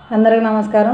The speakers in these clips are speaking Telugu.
అందరికి నమస్కారం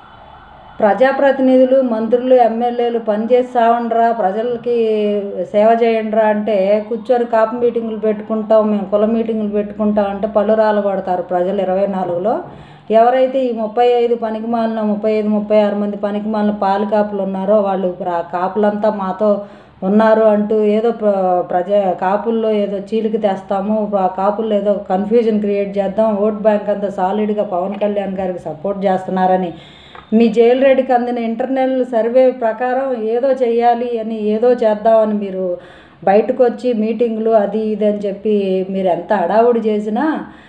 ప్రజాప్రతినిధులు మంత్రులు ఎమ్మెల్యేలు పనిచేసి సావండ్రా ప్రజలకి సేవ చేయండిరా అంటే కూర్చొని కాపు మీటింగులు పెట్టుకుంటాం మేము కుల మీటింగులు పెట్టుకుంటాం అంటే పళ్ళు రాలబడతారు ప్రజలు ఇరవై నాలుగులో ఎవరైతే ఈ ముప్పై ఐదు పనికి మాలిన ముప్పై ఐదు ముప్పై ఆరు మంది పనికి మాలిన పాలు కాపులు ఉన్నారో వాళ్ళు ఇప్పుడు ఆ కాపులంతా మాతో ఉన్నారు అంటూ ఏదో ప్ర ప్రజా కాపుల్లో ఏదో చీలిక తెస్తాము ఆ కాపుల్లో ఏదో కన్ఫ్యూజన్ క్రియేట్ చేద్దాం ఓట్ బ్యాంక్ అంతా సాలిడ్గా పవన్ కళ్యాణ్ గారికి సపోర్ట్ చేస్తున్నారని మీ జైలు రెడ్డికి అందిన ఇంటర్నల్ సర్వే ప్రకారం ఏదో చెయ్యాలి అని ఏదో చేద్దామని మీరు బయటకు వచ్చి మీటింగ్లు అది ఇది అని చెప్పి మీరు ఎంత హడావుడి చేసినా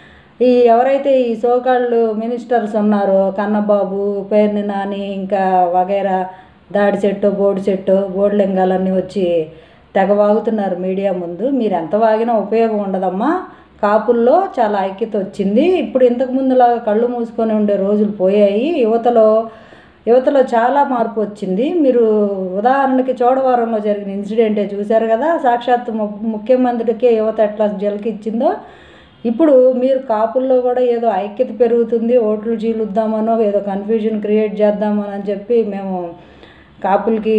ఈ ఎవరైతే ఈ సోకాళ్ళు మినిస్టర్స్ ఉన్నారో కన్నబాబు పేర్ని నాని ఇంకా వగైరా దాడి చెట్టు బోర్డు చెట్టు బోర్డు లింగాలన్నీ వచ్చి తెగ వాగుతున్నారు మీడియా ముందు మీరు ఎంత వాగినా ఉపయోగం ఉండదమ్మా కాపుల్లో చాలా ఐక్యత వచ్చింది ఇప్పుడు ఇంతకు ముందులాగా కళ్ళు మూసుకొని ఉండే రోజులు పోయాయి యువతలో యువతలో చాలా మార్పు వచ్చింది మీరు ఉదాహరణకి చోడవరంలో జరిగిన ఇన్సిడెంటే చూశారు కదా సాక్షాత్ ము ముఖ్యమంత్రికే యువత ఎట్లా జలకి ఇచ్చిందో ఇప్పుడు మీరు కాపుల్లో కూడా ఏదో ఐక్యత పెరుగుతుంది ఓట్లు చీలుద్దామనో ఏదో కన్ఫ్యూజన్ క్రియేట్ చేద్దామని అని చెప్పి మేము కాపులకి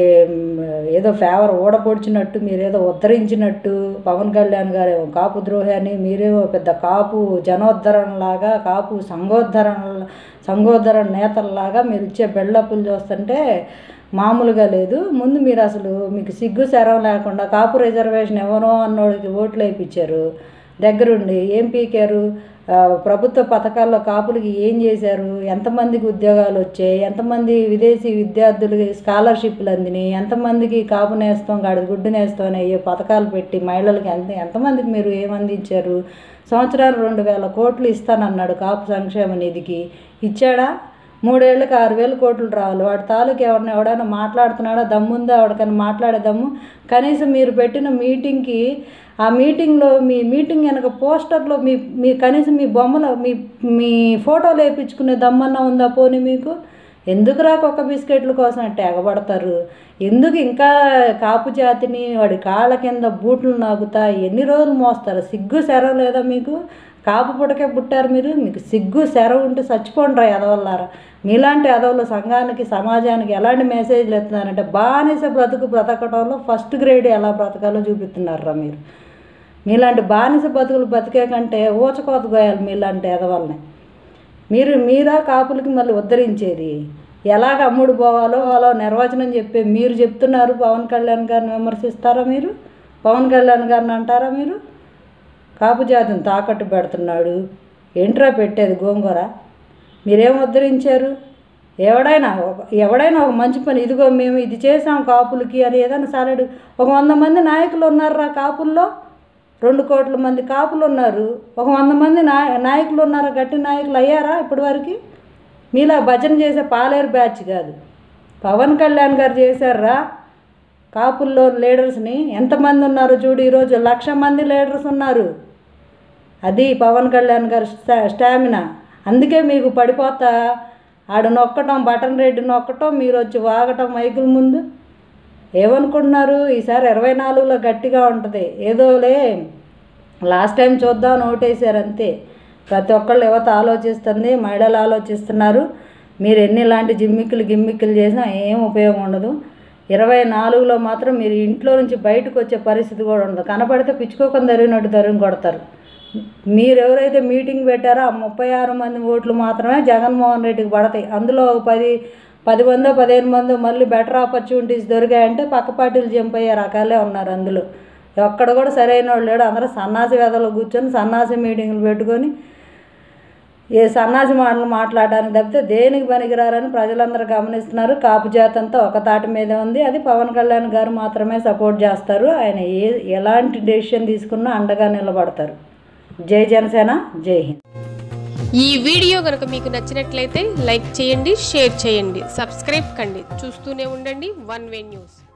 మ్, ఏదో ఫేవర్ ఊడపొడిచినట్టు మీరేదో ఉద్ధరించినట్టు పవన్ కళ్యాణ్ గారు ఏమో కాపు ద్రోహి అని మీరేమో పెద్ద కాపు జనోద్ధరణలాగా కాపు సంఘోద్ధరణ సంఘోద్ధరణ నేతల్లాగా మీరు ఇచ్చే బెళ్ళప్పులు చూస్తుంటే మామూలుగా లేదు ముందు మీరు అసలు మీకు సిగ్గు శరం లేకుండా కాపు రిజర్వేషన్ ఎవరో అన్నోడికి ఓట్లు వేయించారు దగ్గరుండి ఏం పీకారు ఆ, ప్రభుత్వ పథకాల్లో కాపులకి ఏం చేశారు ఎంతమందికి ఉద్యోగాలు వచ్చాయి ఎంతమంది విదేశీ విద్యార్థులకి స్కాలర్షిప్లు అందినాయి ఎంతమందికి కాపు నేస్తాం గాడి గుడ్డు నేస్తాం అనే ఏ పథకాలు పెట్టి మహిళలకి ఎంత ఎంతమందికి మీరు ఏం అందించారు సంవత్సరాలు రెండు వేల కోట్లు ఇస్తానన్నాడు కాపు సంక్షేమ నిధికి ఇచ్చాడా మూడేళ్ళకి ఆరు వేల కోట్లు రావాలి వాడి తాలూకు ఎవరిని ఎవడైనా మాట్లాడుతున్నాడా దమ్ముందా ఎవరికైనా మాట్లాడే దమ్ము కనీసం మీరు పెట్టిన మీటింగ్కి ఆ మీటింగ్లో మీ మీటింగ్ వెనక పోస్టర్లో మీ మీ కనీసం మీ బొమ్మలో మీ మీ ఫోటోలు వేయించుకునే దమ్మన్నా ఉందా పోనీ మీకు ఎందుకు రాక ఒక్క బిస్కెట్ల కోసం అంటే ఎగబడతారు ఎందుకు ఇంకా కాపు జాతిని వాడి కాళ్ళ కింద బూట్లు నాగుతా ఎన్ని రోజులు మోస్తారు సిగ్గు శరం లేదా మీకు కాపు పుటకే పుట్టారు మీరు మీకు సిగ్గు శరం ఉంటే చచ్చిపోండిరా ఎదవల్లారా మీలాంటి ఎదవలు సంఘానికి సమాజానికి ఎలాంటి మెసేజ్లు ఎత్తున్నారంటే బానిస బ్రతుకు బ్రతకడంలో ఫస్ట్ గ్రేడ్ ఎలా బ్రతకాలో చూపిస్తున్నారా మీరు మీలాంటి బానిస బతుకులు బతికే కంటే ఊచకోత పోయాలి మీలాంటి ఎదవల్ని మీరు మీరా కాపులకి మళ్ళీ ఉద్ధరించేది ఎలాగ అమ్ముడు పోవాలో అలా నిర్వచనం చెప్పే మీరు చెప్తున్నారు పవన్ కళ్యాణ్ గారిని విమర్శిస్తారా మీరు పవన్ కళ్యాణ్ గారిని అంటారా మీరు కాపు జాతిని తాకట్టు పెడుతున్నాడు ఏంట్రా పెట్టేది గోంగూర మీరేం ఉద్ధరించారు ఎవడైనా ఒక- ఎవడైనా ఒక మంచి పని ఇదిగో మేము ఇది చేసాం కాపులకి అని ఏదైనా సరే ఒక వంద మంది నాయకులు ఉన్నారా కాపుల్లో రెండు కోట్ల మంది కాపులు ఉన్నారు ఒక వంద మంది నాయ నాయకులు ఉన్నారా గట్టి నాయకులు అయ్యారా ఇప్పటి వరకు మీలా భజన చేసే పాలేరు బ్యాచ్ కాదు పవన్ కళ్యాణ్ గారు చేశారా కాపుల్లో లీడర్స్ని ఎంతమంది ఉన్నారు చూడు ఈరోజు లక్ష మంది లీడర్స్ ఉన్నారు అది పవన్ కళ్యాణ్ గారి స్టా స్టామినా అందుకే మీకు పడిపోతా ఆడు నొక్కటం బటన్ రెడ్డి నొక్కటం మీరు వచ్చి వాగటం మైకుల ముందు ఏమనుకుంటున్నారు ఈసారి ఇరవై నాలుగులో గట్టిగా ఉంటుంది ఏదోలే లాస్ట్ టైం చూద్దాం ఓటేశారు అంతే ప్రతి ఒక్కళ్ళు యువత ఆలోచిస్తుంది మహిళలు ఆలోచిస్తున్నారు మీరు ఎన్ని ఇలాంటి జిమ్మిక్కులు గిమ్మిక్కులు చేసినా ఏం ఉపయోగం ఉండదు ఇరవై నాలుగులో మాత్రం మీరు ఇంట్లో నుంచి బయటకు వచ్చే పరిస్థితి కూడా ఉండదు కనపడితే పిచ్చుకోకుండా తరిగినట్టు తరిగి కొడతారు మీరు ఎవరైతే మీటింగ్ పెట్టారో ఆ ముప్పై ఆరు మంది ఓట్లు మాత్రమే జగన్మోహన్ రెడ్డికి పడతాయి అందులో ఒక పది పది మందో పదిహేను మందో మళ్ళీ బెటర్ ఆపర్చునిటీస్ దొరికాయంటే పక్క పార్టీలు జంప్ అయ్యే రకాలే ఉన్నారు అందులో ఒక్కడ కూడా సరైన వాళ్ళు లేడు అందరూ సన్నాసి వేదలో కూర్చొని సన్నాసి మీటింగ్లు పెట్టుకొని ఏ సన్నాసి మాటలు మాట్లాడడానికి తప్పితే దేనికి పనికిరారని ప్రజలందరూ గమనిస్తున్నారు కాపు జాతి అంతా ఒక తాటి మీదే ఉంది అది పవన్ కళ్యాణ్ గారు మాత్రమే సపోర్ట్ చేస్తారు ఆయన ఏ ఎలాంటి డెసిషన్ తీసుకున్నా అండగా నిలబడతారు జై జనసేన జై హింద్ ఈ వీడియో కనుక మీకు నచ్చినట్లయితే లైక్ చేయండి షేర్ చేయండి సబ్స్క్రైబ్ కండి చూస్తూనే ఉండండి వన్ వే న్యూస్